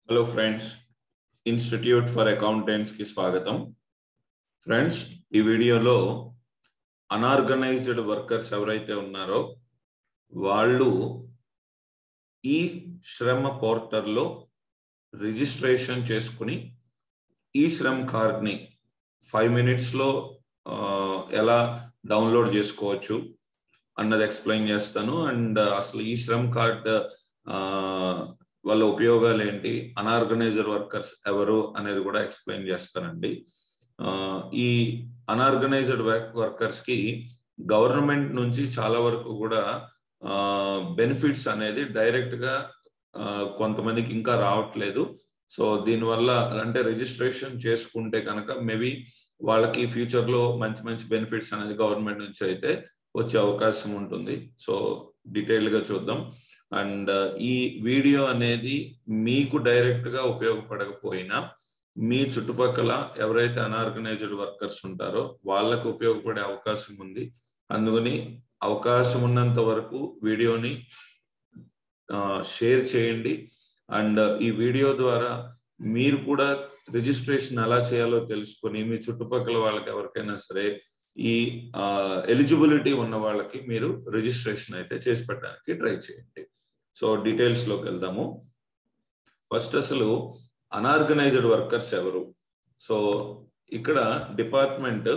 hello friends institute for accountants కి స్వాగతం friends ఈ వీడియోలో అనార్గనైజ్డ్ వర్కర్స్ ఎవరైతే ఉన్నారో వాళ్ళు ఈ శ్రమ పోర్టల్లో రిజిస్ట్రేషన్ చేసుకుని ఈ శ్రమ్ కార్డ్ని ఫైవ్ మినిట్స్లో ఎలా డౌన్లోడ్ చేసుకోవచ్చు అన్నది ఎక్స్ప్లెయిన్ చేస్తాను అండ్ అసలు ఈ శ్రమ్ కార్డ్ వాళ్ళ ఉపయోగాలు ఏంటి అనార్గనైజర్ వర్కర్స్ ఎవరు అనేది కూడా ఎక్స్ప్లెయిన్ చేస్తానండి ఈ అనార్గనైజ్డ్ వర్కర్స్ కి గవర్నమెంట్ నుంచి చాలా వరకు కూడా బెనిఫిట్స్ అనేది డైరెక్ట్ గా కొంతమందికి ఇంకా రావట్లేదు సో దీనివల్ల అంటే రిజిస్ట్రేషన్ చేసుకుంటే కనుక మేబీ వాళ్ళకి ఫ్యూచర్ లో మంచి మంచి బెనిఫిట్స్ అనేది గవర్నమెంట్ నుంచి అయితే వచ్చే అవకాశం ఉంటుంది సో డీటెయిల్ గా చూద్దాం అండ్ ఈ వీడియో అనేది మీకు డైరెక్ట్ గా ఉపయోగపడకపోయినా మీ చుట్టుపక్కల ఎవరైతే అనార్గనైజ్డ్ వర్కర్స్ ఉంటారో వాళ్ళకు ఉపయోగపడే అవకాశం ఉంది అందుకని అవకాశం ఉన్నంత వరకు వీడియోని షేర్ చేయండి అండ్ ఈ వీడియో ద్వారా మీరు కూడా రిజిస్ట్రేషన్ ఎలా చేయాలో తెలుసుకొని మీ చుట్టుపక్కల వాళ్ళకి ఎవరికైనా సరే ఈ ఎలిజిబిలిటీ ఉన్న వాళ్ళకి మీరు రిజిస్ట్రేషన్ అయితే చేసి పెట్టడానికి ట్రై చేయండి సో డీటెయిల్స్ లోకి వెళ్దాము ఫస్ట్ అసలు అనార్గనైజ్డ్ వర్కర్స్ ఎవరు సో ఇక్కడ డిపార్ట్మెంట్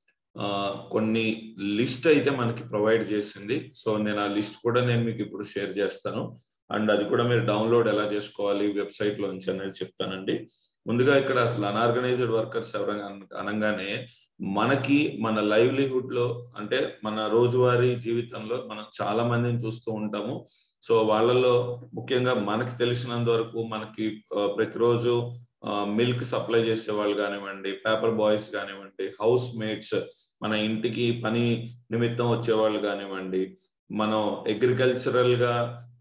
కొన్ని లిస్ట్ అయితే మనకి ప్రొవైడ్ చేసింది సో నేను ఆ లిస్ట్ కూడా నేను మీకు ఇప్పుడు షేర్ చేస్తాను అండ్ అది కూడా మీరు డౌన్లోడ్ ఎలా చేసుకోవాలి వెబ్సైట్ లోంచి అనేది చెప్తానండి ముందుగా ఇక్కడ అసలు అనార్గనైజ్డ్ వర్కర్స్ ఎవరు అనగానే మనకి మన లైవ్లీహుడ్ లో అంటే మన రోజువారీ జీవితంలో మనం చాలా మందిని చూస్తూ ఉంటాము సో వాళ్ళలో ముఖ్యంగా మనకి తెలిసినంత వరకు మనకి ప్రతిరోజు మిల్క్ సప్లై చేసే వాళ్ళు కానివ్వండి పేపర్ బాయ్స్ కానివ్వండి హౌస్ మేట్స్ మన ఇంటికి పని నిమిత్తం వచ్చేవాళ్ళు కానివ్వండి మనం అగ్రికల్చరల్ గా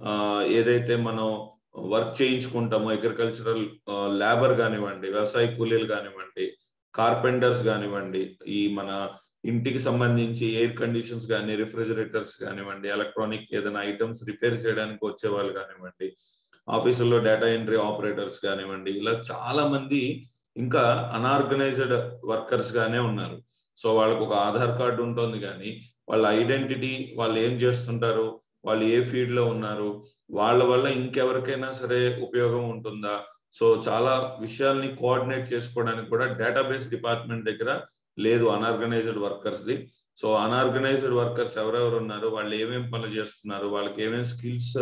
ఏదైతే మనం వర్క్ చేయించుకుంటామో అగ్రికల్చరల్ లేబర్ కానివ్వండి వ్యవసాయ కూలీలు కానివ్వండి కార్పెంటర్స్ కానివ్వండి ఈ మన ఇంటికి సంబంధించి ఎయిర్ కండిషన్స్ కానీ రిఫ్రిజిరేటర్స్ కానివ్వండి ఎలక్ట్రానిక్ ఏదైనా ఐటమ్స్ రిపేర్ చేయడానికి వచ్చే వాళ్ళు కానివ్వండి ఆఫీసుల్లో డేటా ఎంట్రీ ఆపరేటర్స్ కానివ్వండి ఇలా చాలా మంది ఇంకా అనార్గనైజ్డ్ వర్కర్స్ గానే ఉన్నారు సో వాళ్ళకు ఒక ఆధార్ కార్డు ఉంటుంది కానీ వాళ్ళ ఐడెంటిటీ వాళ్ళు ఏం చేస్తుంటారు వాళ్ళు ఏ ఫీల్డ్ లో ఉన్నారు వాళ్ళ వల్ల ఇంకెవరికైనా సరే ఉపయోగం ఉంటుందా సో చాలా విషయాల్ని కోఆర్డినేట్ చేసుకోవడానికి కూడా డేటాబేస్ డిపార్ట్మెంట్ దగ్గర లేదు అనార్గనైజ్డ్ వర్కర్స్ ది సో అనార్గనైజ్డ్ వర్కర్స్ ఎవరెవరు ఉన్నారు వాళ్ళు ఏమేమి పనులు చేస్తున్నారు వాళ్ళకి ఏమేమి స్కిల్స్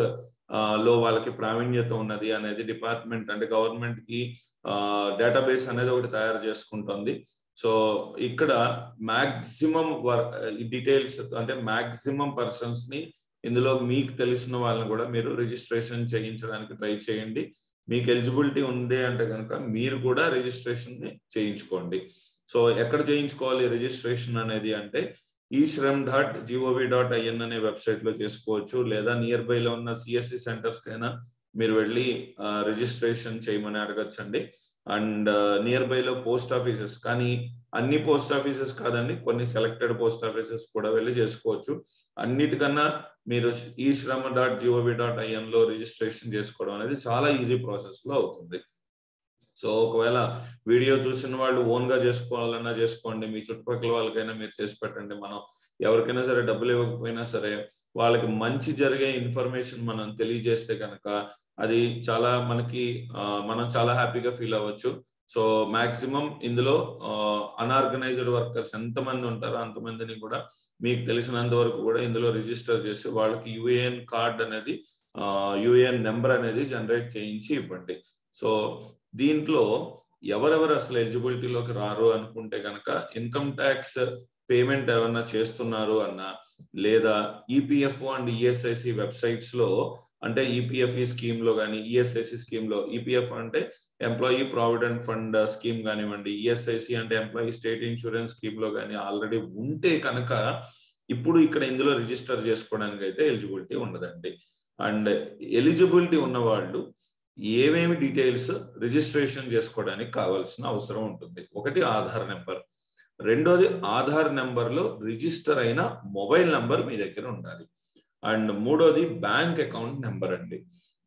లో వాళ్ళకి ప్రావీణ్యత ఉన్నది అనేది డిపార్ట్మెంట్ అంటే గవర్నమెంట్ కి డేటాబేస్ అనేది ఒకటి తయారు చేసుకుంటుంది సో ఇక్కడ మాక్సిమం వర్క్ డీటెయిల్స్ అంటే మాక్సిమం పర్సన్స్ ని ఇందులో మీకు తెలిసిన వాళ్ళని కూడా మీరు రిజిస్ట్రేషన్ చేయించడానికి ట్రై చేయండి మీకు ఎలిజిబిలిటీ ఉంది అంటే కనుక మీరు కూడా రిజిస్ట్రేషన్ చేయించుకోండి సో ఎక్కడ చేయించుకోవాలి రిజిస్ట్రేషన్ అనేది అంటే e Shram dot GOV dot IN అనే వెబ్సైట్ లో చేసుకోవచ్చు లేదా నియర్ బై లో ఉన్న సిఎస్సి సెంటర్స్ కైనా మీరు వెళ్ళి రిజిస్ట్రేషన్ చేయమని అడగచ్చండి అండ్ నియర్ బై లో పోస్ట్ ఆఫీసెస్ కానీ అన్ని పోస్ట్ ఆఫీసెస్ కాదండి కొన్ని సెలెక్టెడ్ పోస్ట్ ఆఫీసెస్ కూడా వెళ్ళి చేసుకోవచ్చు అన్నిటికన్నా మీరు e Shram dot GOV dot IN లో రిజిస్ట్రేషన్ చేసుకోవడం అనేది చాలా ఈజీ ప్రాసెస్ లో అవుతుంది సో ఒకవేళ వీడియో చూసిన వాళ్ళు ఓన్ గా చేసుకోవాలన్నా చేసుకోండి మీ చుట్టుపక్కల వాళ్ళకైనా మీరు చేసి పెట్టండి మనం ఎవరికైనా సరే డబ్బులు ఇవ్వకపోయినా సరే వాళ్ళకి మంచి జరిగే ఇన్ఫర్మేషన్ మనం తెలియజేస్తే కనుక అది చాలా మనకి మనం చాలా హ్యాపీగా ఫీల్ అవ్వచ్చు సో మాక్సిమం ఇందులో అన్ఆర్గనైజ్డ్ వర్కర్స్ ఎంతమంది ఉంటారో అంతమందిని కూడా మీకు తెలిసినంత వరకు కూడా ఇందులో రిజిస్టర్ చేసి వాళ్ళకి యుఏఎన్ కార్డ్ అనేది యుఏఎన్ నెంబర్ అనేది జనరేట్ చేయించి ఇవ్వండి సో దీంట్లో ఎవరెవరు అసలు ఎలిజిబిలిటీలోకి రారు అనుకుంటే కనుక ఇన్కమ్ ట్యాక్స్ పేమెంట్ ఏమన్నా చేస్తున్నారు అన్నా లేదా ఈపీఎఫ్ఓ అండ్ ఈఎస్ఐసి వెబ్సైట్స్ లో అంటే ఈపీఎఫ్ఈ స్కీమ్ లో కానీ ఈఎస్ఐసి స్కీమ్ లో ఈపీఎఫ్ అంటే ఎంప్లాయీ ప్రావిడెంట్ ఫండ్ స్కీమ్ కానివ్వండి ఈఎస్ఐసి అంటే ఎంప్లాయీ స్టేట్ ఇన్సూరెన్స్ స్కీమ్ లో కానీ ఆల్రెడీ ఉంటే కనుక ఇప్పుడు ఇక్కడ ఇందులో రిజిస్టర్ చేసుకోవడానికి అయితే ఎలిజిబిలిటీ ఉండదండి అండ్ ఎలిజిబిలిటీ ఉన్న వాళ్ళు ఏమేమి డీటెయిల్స్ రిజిస్ట్రేషన్ చేసుకోవడానికి కావాల్సిన అవసరం ఉంటుంది ఒకటి ఆధార్ నెంబర్ రెండోది ఆధార్ నెంబర్ లో రిజిస్టర్ అయిన మొబైల్ నెంబర్ మీ దగ్గర ఉండాలి అండ్ మూడోది బ్యాంక్ అకౌంట్ నెంబర్ అండి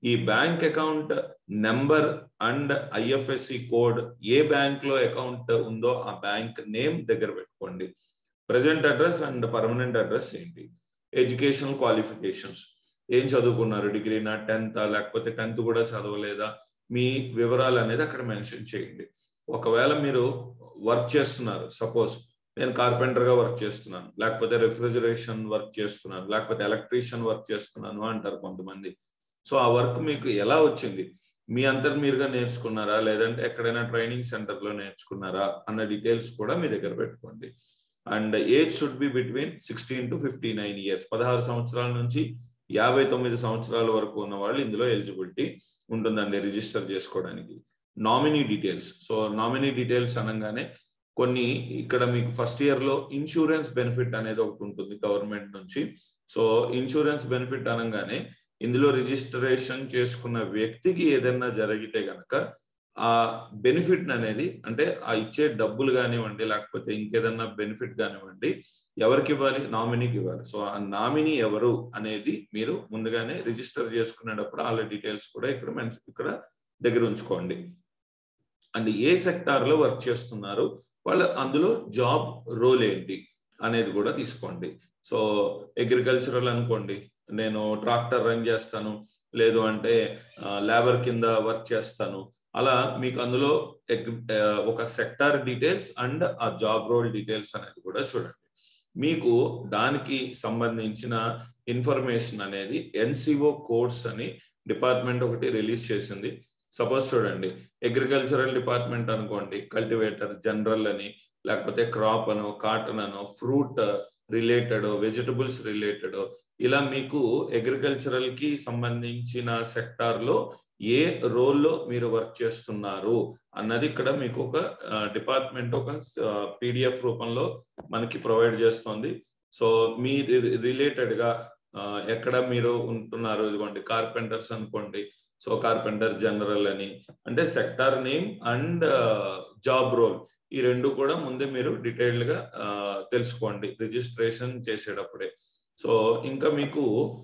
ఈ bank account number and IFSC code ఏ బ్యాంక్ లో అకౌంట్ ఉందో ఆ బ్యాంక్ నేమ్ దగ్గర పెట్టుకోండి present address and permanent address ఏంటి ఎడ్యుకేషనల్ క్వాలిఫికేషన్స్ ఏం చదువుకున్నారు డిగ్రీనా టెన్త్ లేకపోతే టెన్త్ కూడా చదవలేదా మీ వివరాలు అనేది అక్కడ మెన్షన్ చేయండి ఒకవేళ మీరు వర్క్ చేస్తున్నారు సపోజ్ నేను కార్పెంటర్ గా వర్క్ చేస్తున్నాను లేకపోతే రిఫ్రిజరేషన్ వర్క్ చేస్తున్నాను లేకపోతే ఎలక్ట్రీషియన్ వర్క్ చేస్తున్నాను అంటారు కొంతమంది సో ఆ వర్క్ మీకు ఎలా వచ్చింది మీ అంతర్ మీరుగా నేర్చుకున్నారా లేదంటే ఎక్కడైనా ట్రైనింగ్ సెంటర్ లో నేర్చుకున్నారా అన్న డీటెయిల్స్ కూడా మీ దగ్గర పెట్టుకోండి and age should be between sixteen to fifty nine years పదహారు సంవత్సరాల నుంచి యాభై తొమ్మిది సంవత్సరాల వరకు ఉన్న వాళ్ళు ఇందులో ఎలిజిబిలిటీ ఉంటుందండి రిజిస్టర్ చేసుకోవడానికి nominee details so nominee details అనగానే కొన్ని ఇక్కడ మీకు ఫస్ట్ ఇయర్ లో ఇన్సూరెన్స్ బెనిఫిట్ అనేది ఒకటి ఉంటుంది గవర్నమెంట్ నుంచి సో ఇన్సూరెన్స్ బెనిఫిట్ అనగానే ఇందులో రిజిస్ట్రేషన్ చేసుకున్న వ్యక్తికి ఏదైనా జరిగితే గనక ఆ బెనిఫిట్ అనేది అంటే ఆ ఇచ్చే డబ్బులు కానివ్వండి లేకపోతే ఇంకేదన్నా బెనిఫిట్ కానివ్వండి ఎవరికి ఇవ్వాలి నామినీకి ఇవ్వాలి సో ఆ నామినీ ఎవరు అనేది మీరు ముందుగానే రిజిస్టర్ చేసుకునేటప్పుడు వాళ్ళ డీటెయిల్స్ కూడా ఇక్కడ మెన్స్ ఇక్కడ దగ్గర ఉంచుకోండి అండ్ ఏ సెక్టార్ లో వర్క్ చేస్తున్నారు వాళ్ళు అందులో జాబ్ రోల్ ఏంటి అనేది కూడా తీసుకోండి సో అగ్రికల్చరల్ అనుకోండి నేను ట్రాక్టర్ రన్ చేస్తాను లేదు అంటే లేబర్ కింద వర్క్ చేస్తాను అలా మీకు అందులో ఒక సెక్టార్ డీటెయిల్స్ అండ్ ఆ జాబ్ రోల్ డీటెయిల్స్ అనేది కూడా చూడండి మీకు దానికి సంబంధించిన ఇన్ఫర్మేషన్ అనేది ఎన్సిఓ కోడ్స్ అని డిపార్ట్మెంట్ ఒకటి రిలీజ్ చేసింది సపోజ్ చూడండి అగ్రికల్చరల్ డిపార్ట్మెంట్ అనుకోండి కల్టివేటర్ జనరల్ అని లేకపోతే క్రాప్ అనో కాటన్ అనో ఫ్రూట్ రిలేటెడ్ వెజిటబుల్స్ రిలేటెడ్ ఇలా మీకు అగ్రికల్చరల్ కి సంబంధించిన సెక్టార్ లో ఏ రోల్లో మీరు వర్క్ చేస్తున్నారు అన్నది ఇక్కడ మీకు ఒక డిపార్ట్మెంట్ ఒక పీడిఎఫ్ రూపంలో మనకి ప్రొవైడ్ చేస్తుంది సో మీ రిలేటెడ్ గా ఎక్కడ మీరు ఉంటున్నారు ఇదిగోండి కార్పెంటర్స్ అనుకోండి సో కార్పెంటర్ జనరల్ అని అంటే sector name and job role ఈ రెండు కూడా ముందే మీరు డీటెయిల్డ్ గా తెలుసుకోండి రిజిస్ట్రేషన్ చేసేటప్పుడే సో ఇంకా మీకు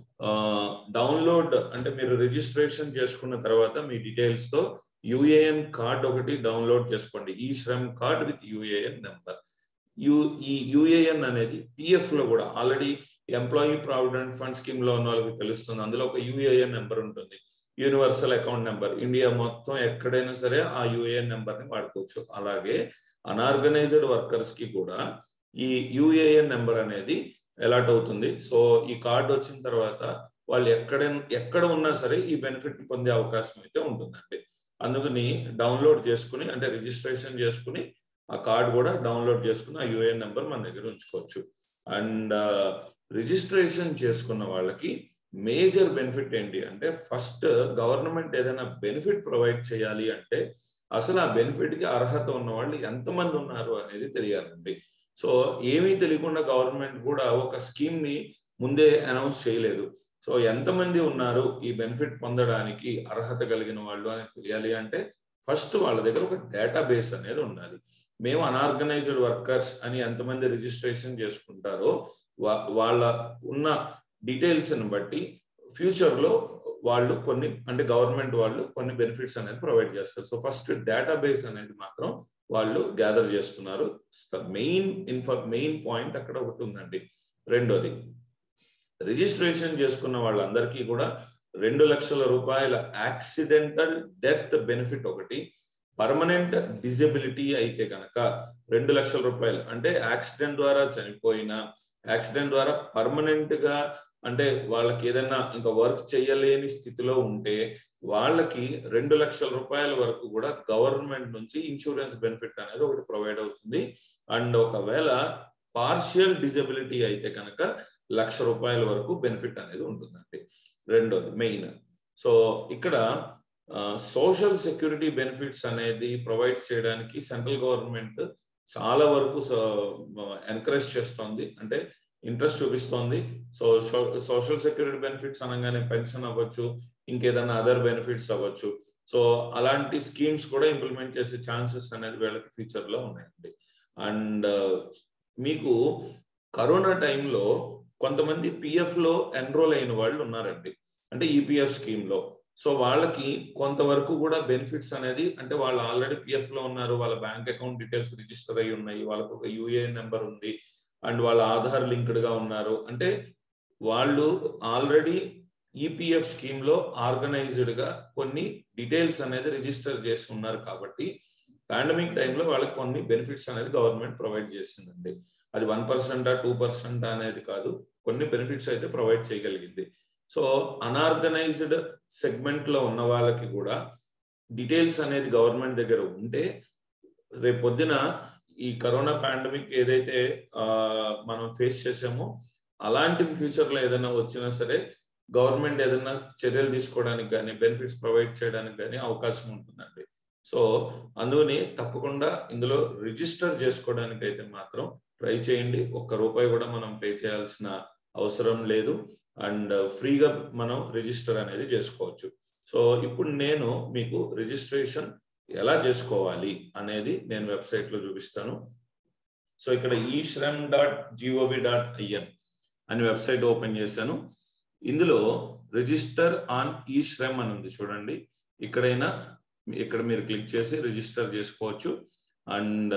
డౌన్లోడ్ అంటే మీరు రిజిస్ట్రేషన్ చేసుకున్న తర్వాత మీ డీటెయిల్స్ తో యుఏఎన్ కార్డ్ ఒకటి డౌన్లోడ్ చేసుకోండి e Shram card with UAN number యు ఈ యుఏఎన్ అనేది పిఎఫ్ లో కూడా already employee provident fund scheme లో ఉన్న వాళ్ళకి తెలుస్తుంది అందులో ఒక యుఏఎన్ నెంబర్ ఉంటుంది యూనివర్సల్ అకౌంట్ నెంబర్ ఇండియా మొత్తం ఎక్కడైనా సరే ఆ యుఏఎన్ నెంబర్ ని వాడుకోవచ్చు అలాగే అన్ఆర్గనైజ్డ్ వర్కర్స్ కి కూడా ఈ యుఏఎన్ నెంబర్ అనేది అలాట్ అవుతుంది సో ఈ కార్డు వచ్చిన తర్వాత వాళ్ళు ఎక్కడ ఎక్కడ ఉన్నా సరే ఈ బెనిఫిట్ పొందే అవకాశం అయితే ఉంటుందండి అందుకని డౌన్లోడ్ చేసుకుని అంటే రిజిస్ట్రేషన్ చేసుకుని ఆ కార్డు కూడా డౌన్లోడ్ చేసుకుని ఆ యుఏఎన్ నెంబర్ మన దగ్గర ఉంచుకోవచ్చు అండ్ రిజిస్ట్రేషన్ చేసుకున్న వాళ్ళకి మేజర్ బెనిఫిట్ ఏంటి అంటే ఫస్ట్ గవర్నమెంట్ ఏదైనా బెనిఫిట్ ప్రొవైడ్ చేయాలి అంటే అసలు ఆ బెనిఫిట్ కి అర్హత ఉన్న వాళ్ళు ఎంతమంది ఉన్నారు అనేది తెలియాలండి సో ఏమీ తెలియకుండా గవర్నమెంట్ కూడా ఒక స్కీమ్ ని ముందే అనౌన్స్ చేయలేదు సో ఎంతమంది ఉన్నారు ఈ బెనిఫిట్ పొందడానికి అర్హత కలిగిన వాళ్ళు అని తెలియాలి అంటే ఫస్ట్ వాళ్ళ దగ్గర ఒక డేటాబేస్ అనేది ఉండాలి మేము అన్ఆర్గనైజ్డ్ వర్కర్స్ అని ఎంతమంది రిజిస్ట్రేషన్ చేసుకుంటారో వాళ్ళ ఉన్న డీటెయిల్స్ ని బట్టి ఫ్యూచర్ లో వాళ్ళు కొన్ని అంటే గవర్నమెంట్ వాళ్ళు కొన్ని బెనిఫిట్స్ అనేది ప్రొవైడ్ చేస్తారు సో ఫస్ట్ డేటాబేస్ అనేది మాత్రం వాళ్ళు గ్యాదర్ చేస్తున్నారు మెయిన్ ఇన్ఫర్ మెయిన్ పాయింట్ అక్కడ ఒకటి ఉందండి రెండోది రిజిస్ట్రేషన్ చేసుకున్న వాళ్ళందరికీ కూడా రెండు లక్షల రూపాయల యాక్సిడెంటల్ డెత్ బెనిఫిట్ ఒకటి పర్మనెంట్ డిజబిలిటీ అయితే కనుక రెండు లక్షల రూపాయలు అంటే యాక్సిడెంట్ ద్వారా చనిపోయిన యాక్సిడెంట్ ద్వారా పర్మనెంట్ గా అంటే వాళ్ళకి ఏదైనా ఇంకా వర్క్ చేయలేని స్థితిలో ఉంటే వాళ్ళకి రెండు లక్షల రూపాయల వరకు కూడా గవర్నమెంట్ నుంచి ఇన్సూరెన్స్ బెనిఫిట్ అనేది ఒకటి ప్రొవైడ్ అవుతుంది అండ్ ఒకవేళ పార్షియల్ డిజబిలిటీ అయితే కనుక లక్ష రూపాయల వరకు బెనిఫిట్ అనేది ఉంటుందండి రెండోది మెయిన్ సో ఇక్కడ సోషల్ సెక్యూరిటీ బెనిఫిట్స్ అనేది ప్రొవైడ్ చేయడానికి సెంట్రల్ గవర్నమెంట్ చాలా వరకు ఎంకరేజ్ చేస్తోంది అంటే ఇంట్రెస్ట్ చూపిస్తోంది సో సోషల్ సెక్యూరిటీ బెనిఫిట్స్ అనగానే పెన్షన్ అవ్వచ్చు ఇంకేదైనా అదర్ బెనిఫిట్స్ అవ్వచ్చు సో అలాంటి స్కీమ్స్ కూడా ఇంప్లిమెంట్ చేసే ఛాన్సెస్ అనేది వీళ్ళకి ఫ్యూచర్ లో ఉన్నాయండి అండ్ మీకు కరోనా టైంలో కొంతమంది పిఎఫ్ లో ఎన్రోల్ అయిన వాళ్ళు ఉన్నారండి అంటే ఈపీఎఫ్ స్కీమ్ లో సో వాళ్ళకి కొంతవరకు కూడా బెనిఫిట్స్ అనేది అంటే వాళ్ళు ఆల్రెడీ పిఎఫ్ లో ఉన్నారు వాళ్ళ బ్యాంక్ అకౌంట్ డీటెయిల్స్ రిజిస్టర్ అయి ఉన్నాయి వాళ్ళకు ఒక యూఏఎన్ నెంబర్ ఉంది అండ్ వాళ్ళ ఆధార్ లింక్డ్ గా ఉన్నారు అంటే వాళ్ళు ఆల్రెడీ ఈపీఎఫ్ స్కీమ్ లో ఆర్గనైజ్డ్ గా కొన్ని డీటెయిల్స్ అనేది రిజిస్టర్ చేసి ఉన్నారు కాబట్టి పాండమిక్ టైంలో వాళ్ళకి కొన్ని బెనిఫిట్స్ అనేది గవర్నమెంట్ ప్రొవైడ్ చేసిందండి అది వన్ పర్సెంటా టూ పర్సెంట్ అనేది కాదు కొన్ని బెనిఫిట్స్ అయితే ప్రొవైడ్ చేయగలిగింది సో అనార్గనైజ్డ్ సెగ్మెంట్ లో ఉన్న వాళ్ళకి కూడా డీటెయిల్స్ అనేది గవర్నమెంట్ దగ్గర ఉంటే రేపు పొద్దున ఈ కరోనా పాండమిక్ ఏదైతే మనం ఫేస్ చేసామో అలాంటివి ఫ్యూచర్ లో ఏదైనా వచ్చినా సరే గవర్నమెంట్ ఏదైనా చర్యలు తీసుకోవడానికి కానీ బెనిఫిట్స్ ప్రొవైడ్ చేయడానికి కానీ అవకాశం ఉంటుందండి సో అందుకని తప్పకుండా ఇందులో రిజిస్టర్ చేసుకోవడానికి అయితే మాత్రం ట్రై చేయండి ఒక్క రూపాయి కూడా మనం పే చేయాల్సిన అవసరం లేదు అండ్ ఫ్రీగా మనం రిజిస్టర్ అనేది చేసుకోవచ్చు సో ఇప్పుడు నేను మీకు రిజిస్ట్రేషన్ ఎలా చేసుకోవాలి అనేది నేను వెబ్సైట్లో చూపిస్తాను సో ఇక్కడ e Shram dot GOV dot IN అని వెబ్సైట్ ఓపెన్ చేశాను ఇందులో రిజిస్టర్ ఆన్ ఈ శ్రమ్ అని ఉంది చూడండి ఇక్కడైనా ఇక్కడ మీరు క్లిక్ చేసి రిజిస్టర్ చేసుకోవచ్చు అండ్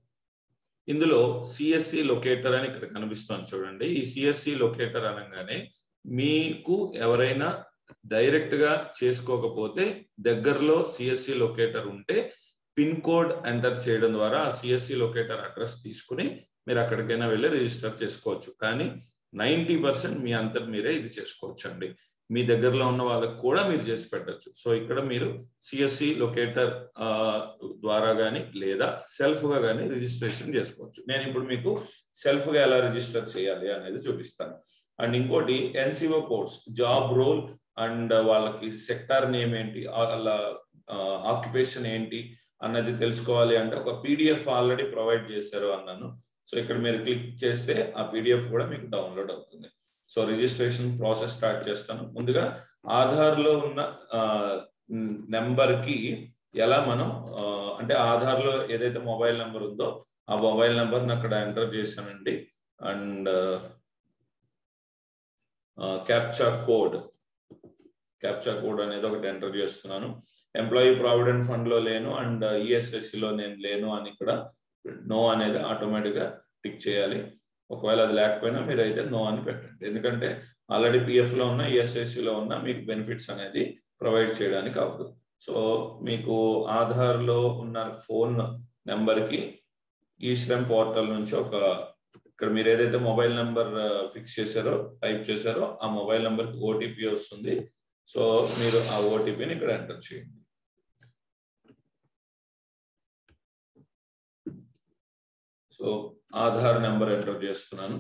ఇందులో సిఎస్సి లొకేటర్ అని ఇక్కడ కనిపిస్తుంది చూడండి ఈ సిఎస్సి లొకేటర్ అనగానే మీకు ఎవరైనా డైరెక్ట్ గా చేసుకోకపోతే దగ్గరలో సిఎస్సి లొకేటర్ ఉంటే పిన్ కోడ్ ఎంటర్ చేయడం ద్వారా ఆ సిఎస్సి లొకేటర్ అడ్రస్ తీసుకుని మీరు అక్కడికైనా వెళ్ళి రిజిస్టర్ చేసుకోవచ్చు కానీ నైంటీ పర్సెంట్ మీ అంతటి మీరే ఇది చేసుకోవచ్చు అండి మీ దగ్గరలో ఉన్న వాళ్ళకి కూడా మీరు చేసి పెట్టచ్చు సో ఇక్కడ మీరు సిఎస్సి లొకేటర్ ద్వారా కానీ లేదా సెల్ఫ్ గా కానీ రిజిస్ట్రేషన్ చేసుకోవచ్చు నేను ఇప్పుడు మీకు సెల్ఫ్ గా ఎలా రిజిస్టర్ చేయాలి అనేది చూపిస్తాను అండ్ ఇంకోటి NCO course job role and వాళ్ళకి సెక్టార్ నేమ్ ఏంటి వాళ్ళ ఆక్యుపేషన్ ఏంటి అన్నది తెలుసుకోవాలి అంటే ఒక పీడిఎఫ్ ఆల్రెడీ ప్రొవైడ్ చేశారు అన్నాను సో ఇక్కడ మీరు క్లిక్ చేస్తే ఆ పీడిఎఫ్ కూడా మీకు డౌన్లోడ్ అవుతుంది సో రిజిస్ట్రేషన్ ప్రాసెస్ స్టార్ట్ చేస్తాను ముందుగా ఆధార్ లో ఉన్న నెంబర్ కి ఎలా మనం అంటే ఆధార్ లో ఏదైతే మొబైల్ నెంబర్ ఉందో ఆ మొబైల్ నెంబర్ అక్కడ ఎంటర్ చేశానండి and captcha code captcha code అనేది ఒకటి ఎంటర్ చేస్తున్నాను ఎంప్లాయీ ప్రావిడెంట్ ఫండ్ లో లేను అండ్ ఈఎస్ఎస్సి లో నేను లేను అని ఇక్కడ నో అనేది ఆటోమేటిక్ గా టిక్ చేయాలి ఒకవేళ అది లేకపోయినా మీరు అయితే నో అని పెట్టండి ఎందుకంటే ఆల్రెడీ పిఎఫ్ లో ఉన్న ఈఎస్ఎస్సి లో ఉన్న మీకు బెనిఫిట్స్ అనేది ప్రొవైడ్ చేయడానికి అవ్వదు సో మీకు ఆధార్ లో ఉన్న ఫోన్ నెంబర్ కి ఈ శ్రమ్ పోర్టల్ నుంచి ఒక ఇక్కడ మీరు ఏదైతే మొబైల్ నెంబర్ ఫిక్స్ చేశారో టైప్ చేశారో ఆ మొబైల్ నెంబర్కి ఓటీపీ వస్తుంది సో మీరు ఆ ఓటీపీని ఇక్కడ ఎంటర్ చేయండి సో ఆధార్ నెంబర్ ఎంటర్ చేస్తున్నాను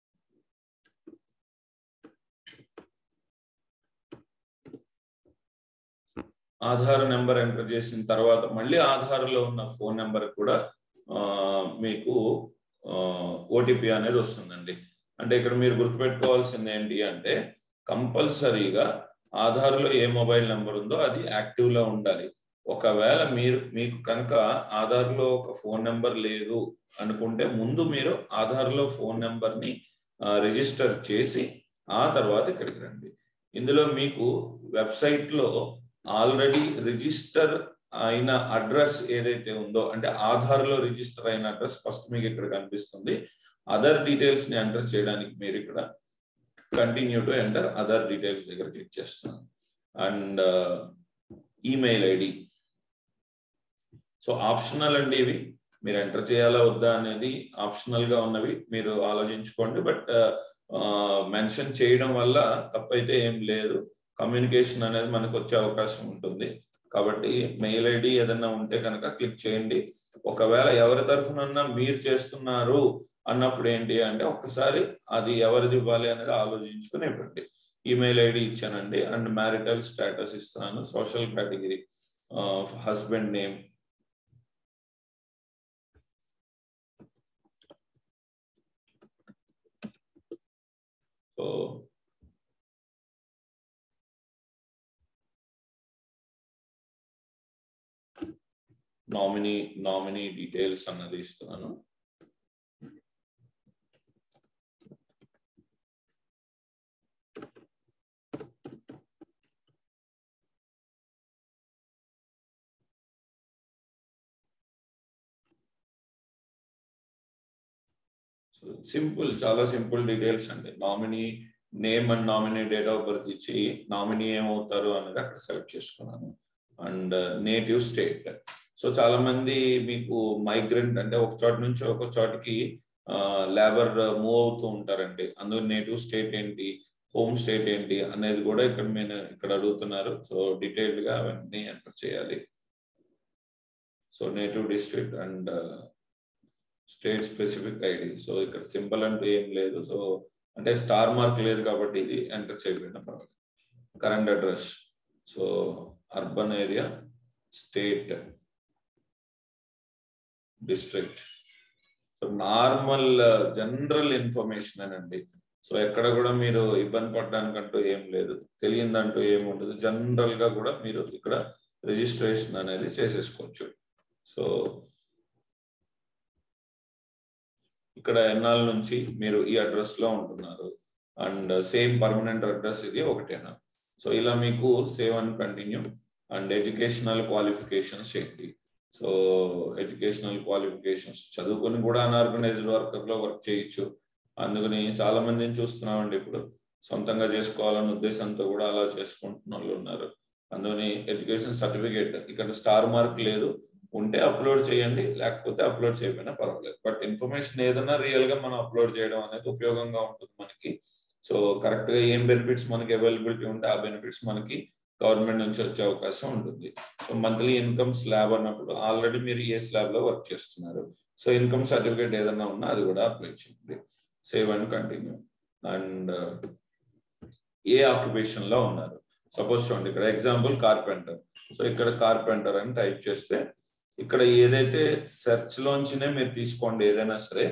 ఆధార్ నెంబర్ ఎంటర్ చేసిన తర్వాత మళ్ళీ ఆధార్లో ఉన్న ఫోన్ నెంబర్ కూడా మీకు ఓటీపీ అనేది వస్తుందండి అంటే ఇక్కడ మీరు గుర్తుపెట్టుకోవాల్సింది ఏంటి అంటే కంపల్సరీగా ఆధార్లో ఏ మొబైల్ నెంబర్ ఉందో అది యాక్టివ్లో ఉండాలి ఒకవేళ మీరు మీకు కనుక ఆధార్లో ఒక ఫోన్ నెంబర్ లేదు అనుకుంటే ముందు మీరు ఆధార్లో ఫోన్ నెంబర్ని రిజిస్టర్ చేసి ఆ తర్వాత ఇక్కడికి రండి ఇందులో మీకు వెబ్సైట్లో ఆల్రెడీ రిజిస్టర్ అయిన అడ్రస్ ఏదైతే ఉందో అంటే ఆధార్లో రిజిస్టర్ అయిన అడ్రస్ ఫస్ట్ మీకు ఇక్కడ కనిపిస్తుంది అదర్ డీటెయిల్స్ ని ఎంటర్ చేయడానికి మీరు ఇక్కడ continue to enter other details దగ్గర క్లిక్ చేస్తున్నాను and email ID so optional అండి ఇవి మీరు ఎంటర్ చేయాలా వద్దా అనేది ఆప్షనల్ గా ఉన్నవి మీరు ఆలోచించుకోండి బట్ మెన్షన్ చేయడం వల్ల తప్పైతే ఏం లేదు కమ్యూనికేషన్ అనేది మనకు వచ్చే అవకాశం ఉంటుంది కాబట్టి మెయిల్ ఐడి ఏదన్నా ఉంటే కనుక క్లిక్ చేయండి ఒకవేళ ఎవరి తరఫునన్నా మీరు చేస్తున్నారు అన్నప్పుడు ఏంటి అంటే ఒక్కసారి అది ఎవరిది ఇవ్వాలి అనేది ఆలోచించుకుని ఇవ్వండి ఈమెయిల్ ఐడి ఇచ్చానండి అండ్ మ్యారిటల్ స్టేటస్ ఇస్తున్నాను social category husband name so nominee nominee details అన్నది ఇస్తున్నాను సింపుల్ చాలా సింపుల్ డీటెయిల్స్ అండి nominee name and nominee date of birth ఇచ్చి నామినీ ఏమవుతారు అనేది అక్కడ సెలెక్ట్ చేసుకున్నాను అండ్ నేటివ్ స్టేట్ సో చాలా మంది మీకు మైగ్రెంట్ అంటే ఒక చోట నుంచి ఒక చోటికి లేబర్ మూవ్ అవుతూ ఉంటారండి అందులో నేటివ్ స్టేట్ ఏంటి హోమ్ స్టేట్ ఏంటి అనేది కూడా ఇక్కడ నేను ఇక్కడ అడుగుతున్నారు సో డీటెయిల్డ్ గా అవన్నీ ఎంటర్ చేయాలి so native district and state specific ID so ఇక్కడ సింబల్ అంటూ ఏం లేదు సో అంటే స్టార్ మార్క్ లేదు కాబట్టి ఇది ఎంటర్ చేయకపోయినా పర్వాలేదు current address so urban area state district so normal general information అండి సో ఎక్కడ కూడా మీరు ఇబ్బంది పడడానికంటూ ఏం లేదు తెలియదంటూ ఏమి ఉండదు జనరల్ గా కూడా మీరు ఇక్కడ రిజిస్ట్రేషన్ అనేది చేసేసుకోవచ్చు సో ఇక్కడ ఎన్నాళ్ళ నుంచి మీరు ఈ అడ్రస్ లో ఉంటున్నారు అండ్ సేమ్ పర్మనెంట్ అడ్రస్ ఇది ఒకటేనా సో ఇలా మీకు save and continue and educational qualifications ఏంటి సో ఎడ్యుకేషనల్ క్వాలిఫికేషన్స్ చదువుకొని కూడా అన్ఆర్గనైజ్డ్ వర్కర్ లో వర్క్ చేయొచ్చు అందుకని చాలా మందిని చూస్తున్నామండి ఇప్పుడు సొంతంగా చేసుకోవాలన్న ఉద్దేశంతో కూడా అలా చేసుకుంటున్న వాళ్ళు ఉన్నారు అందుకని ఎడ్యుకేషన్ సర్టిఫికేట్ ఇక్కడ స్టార్ మార్క్ లేదు ఉంటే అప్లోడ్ చేయండి లేకపోతే అప్లోడ్ చేయకపోయినా పర్వాలేదు బట్ ఇన్ఫర్మేషన్ ఏదైనా రియల్ గా మనం అప్లోడ్ చేయడం అనేది ఉపయోగంగా ఉంటుంది మనకి సో కరెక్ట్ గా ఏం బెనిఫిట్స్ మనకి అవైలబిలిటీ ఉంటే ఆ బెనిఫిట్స్ మనకి గవర్నమెంట్ నుంచి వచ్చే అవకాశం ఉంటుంది సో మంత్లీ ఇన్కమ్ స్లాబ్ అన్నప్పుడు ఆల్రెడీ మీరు ఏ స్లాబ్ లో వర్క్ చేస్తున్నారు సో ఇన్కమ్ సర్టిఫికేట్ ఏదైనా ఉన్నా అది కూడా అప్లై చేయండి సేవ్ అండ్ కంటిన్యూ అండ్ ఏ ఆక్యుపేషన్ లో ఉన్నారు సపోజ్ చూడండి ఇక్కడ ఎగ్జాంపుల్ కార్పెంటర్ సో ఇక్కడ కార్పెంటర్ అని టైప్ చేస్తే ఇక్కడ ఏదైతే సెర్చ్ లోంచినే మీరు తీసుకోండి ఏదైనా సరే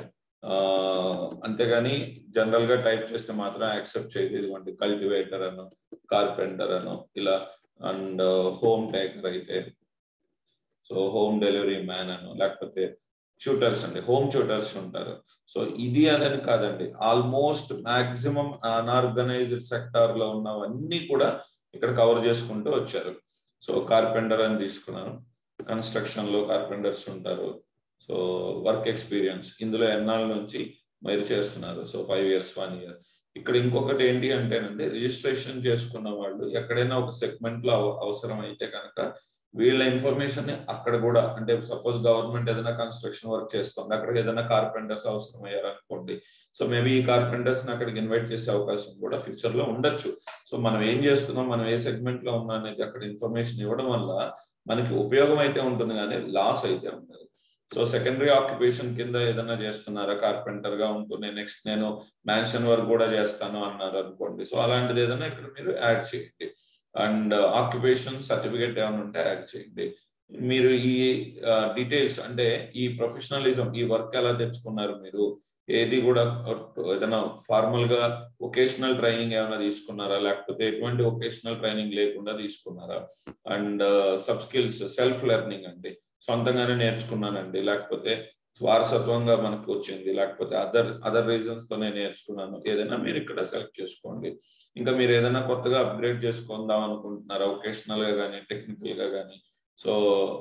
అంతేగాని జనరల్ గా టైప్ చేస్తే మాత్రం యాక్సెప్ట్ చేయదు ఇదిగోండి కల్టివేటర్ అను కార్పెంటర్ అను ఇలా అండ్ హోమ్ టేకర్ అయితే సో హోమ్ డెలివరీ మ్యాన్ అను లేకపోతే షూటర్స్ అండి హోమ్ షూటర్స్ ఉంటారు సో ఇది అదని కాదండి ఆల్మోస్ట్ మాక్సిమం అన్ఆర్గనైజ్డ్ సెక్టార్ లో ఉన్నవన్నీ కూడా ఇక్కడ కవర్ చేసుకుంటూ వచ్చారు సో కార్పెంటర్ అని తీసుకున్నాను కన్స్ట్రక్షన్ లో కార్పెంటర్స్ ఉంటారు సో వర్క్ ఎక్స్పీరియన్స్ ఇందులో ఎన్నాళ్ళ నుంచి మీరు చేస్తున్నారు so five years one year ఇక్కడ ఇంకొకటి ఏంటి అంటేనండి రిజిస్ట్రేషన్ చేసుకున్న వాళ్ళు ఎక్కడైనా ఒక సెగ్మెంట్ లో అవసరం అయితే కనుక వీళ్ళ ఇన్ఫర్మేషన్ అక్కడ కూడా అంటే సపోజ్ గవర్నమెంట్ ఏదైనా కన్స్ట్రక్షన్ వర్క్ చేస్తుంది అక్కడ ఏదైనా కార్పెంటర్స్ అవసరం అయ్యారు అనుకోండి సో మేబీ ఈ కార్పెంటర్స్ అక్కడికి ఇన్వైట్ చేసే అవకాశం కూడా ఫ్యూచర్ లో ఉండొచ్చు సో మనం ఏం చేస్తున్నాం మనం ఏ సెగ్మెంట్ లో ఉన్నా అనేది అక్కడ ఇన్ఫర్మేషన్ ఇవ్వడం వల్ల మనకి ఉపయోగం అయితే ఉంటుంది కానీ లాస్ అయితే ఉండదు సో సెకండరీ ఆక్యుపేషన్ కింద ఏదైనా చేస్తున్నారా కార్పెంటర్ గా ఉంటూనే నెక్స్ట్ నేను మ్యాన్షన్ వర్క్ కూడా చేస్తాను అన్నారు అనుకోండి సో అలాంటిది ఏదైనా ఇక్కడ మీరు యాడ్ చేయండి అండ్ ఆక్యుపేషన్ సర్టిఫికేట్ ఏమైనా ఉంటే యాడ్ చేయండి మీరు ఈ డీటెయిల్స్ అంటే ఈ ప్రొఫెషనలిజం ఈ వర్క్ ఎలా తెచ్చుకున్నారు మీరు ఏది కూడా ఏదైనా ఫార్మల్ గా ఒకేషనల్ ట్రైనింగ్ ఏమైనా తీసుకున్నారా లేకపోతే ఎటువంటి ఒకేషనల్ ట్రైనింగ్ లేకుండా తీసుకున్నారా and sub skills self learning అండి సొంతంగానే నేర్చుకున్నానండి లేకపోతే వారసత్వంగా మనకు వచ్చింది లేకపోతే అదర్ అదర్ రీజన్స్ తో నేను నేర్చుకున్నాను ఏదైనా మీరు ఇక్కడ సెలెక్ట్ చేసుకోండి ఇంకా మీరు ఏదైనా కొత్తగా అప్గ్రేడ్ చేసుకుందాం అనుకుంటున్నారా ఒకేషనల్ గా కానీ టెక్నికల్ గా కానీ సో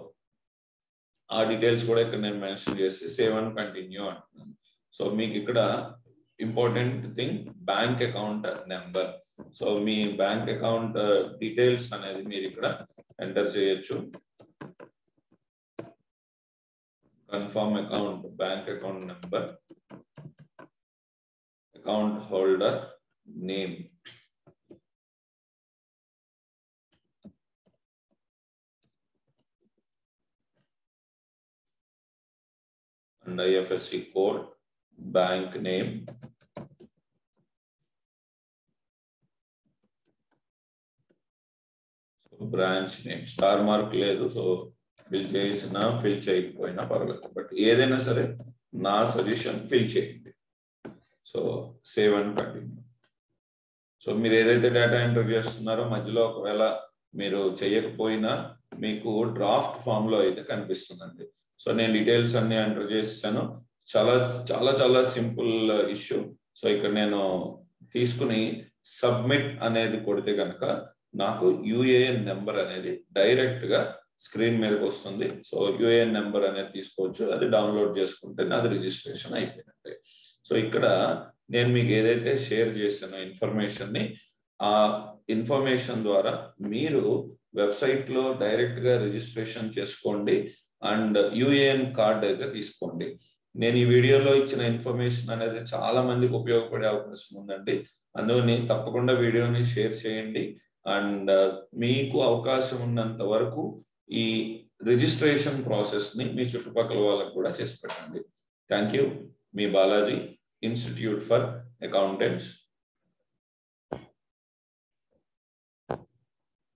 ఆ డీటెయిల్స్ కూడా ఇక్కడ నేను మెన్షన్ చేసి సేవ్ అండ్ కంటిన్యూ అంటున్నాను సో మీకు ఇక్కడ important thing bank account number so మీ బ్యాంక్ అకౌంట్ డీటెయిల్స్ అనేది మీరు ఇక్కడ ఎంటర్ చేయొచ్చు confirm account bank account number account holder name and IFSC code, bank name, branch name star mark లేదు so fill చేసినా ఫిల్ చేయకపోయినా పర్వాలేదు బట్ ఏదైనా సరే నా సజెషన్ ఫిల్ చేయండి so save and continue so మీరు ఏదైతే డేటా ఎంటర్ చేస్తున్నారో మధ్యలో ఒకవేళ మీరు చేయకపోయినా మీకు డ్రాఫ్ట్ ఫామ్ లో అయితే కనిపిస్తుందండి సో నేను డీటెయిల్స్ అన్ని ఎంటర్ చేసాను చాలా చాలా చాలా సింపుల్ ఇష్యూ సో ఇక్కడ నేను తీసుకుని సబ్మిట్ అనేది కొడితే కనుక నాకు యుఏఎన్ నెంబర్ అనేది డైరెక్ట్ గా స్క్రీన్ మీదకి వస్తుంది సో యుఏఎన్ నెంబర్ అనేది తీసుకోవచ్చు అది డౌన్లోడ్ చేసుకుంటే నాది రిజిస్ట్రేషన్ అయిపోయినట్టే సో ఇక్కడ నేను మీకు ఏదైతే షేర్ చేశానో ఇన్ఫర్మేషన్ ని ఆ ఇన్ఫర్మేషన్ ద్వారా మీరు వెబ్సైట్ లో డైరెక్ట్ గా రిజిస్ట్రేషన్ చేసుకోండి అండ్ యుఏఎన్ కార్డ్ అయితే తీసుకోండి నేను ఈ వీడియోలో ఇచ్చిన ఇన్ఫర్మేషన్ అనేది చాలా మందికి ఉపయోగపడే అవకాశం ఉందండి అందుకని తప్పకుండా వీడియోని షేర్ చేయండి అండ్ మీకు అవకాశం ఉన్నంత వరకు ఈ రిజిస్ట్రేషన్ ప్రాసెస్ ని మీ చుట్టుపక్కల వాళ్ళకు కూడా చేసి పెట్టండి థ్యాంక్ యూ మీ బాలాజీ ఇన్స్టిట్యూట్ ఫర్ అకౌంటెంట్స్